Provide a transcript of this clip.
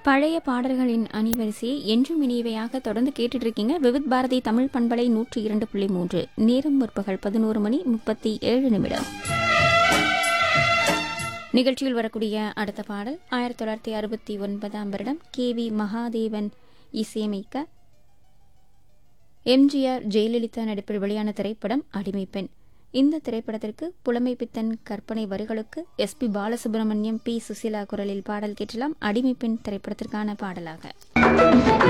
பழைய பாடல்களின் அணிவரிசையை என்றும் இனியவையாக தொடர்ந்து கேட்டுட்டு இருக்கீங்க விவித் பாரதி தமிழ் பண்பலை நூற்றி இரண்டு புள்ளி மூன்று நேரம் முற்பகல் பதினோரு மணி முப்பத்தி ஏழு நிமிடம் நிகழ்ச்சியில் வரக்கூடிய அடுத்த பாடல் ஆயிரத்தி தொள்ளாயிரத்தி அறுபத்தி ஒன்பதாம் வருடம் கே வி மகாதேவன் இசையமைக்க எம்ஜிஆர் ஜெயலலிதா நடிப்பில் வெளியான திரைப்படம் அடிமைப்பெண் இந்த திரைப்படத்திற்கு புலமை பித்தன் கற்பனை வரிகளுக்கு S P Balasubrahmanyam P Susheela குரலில் பாடல் கேட்டலாம் அடிமைப்பெண் திரைப்படத்திற்கான பாடலாக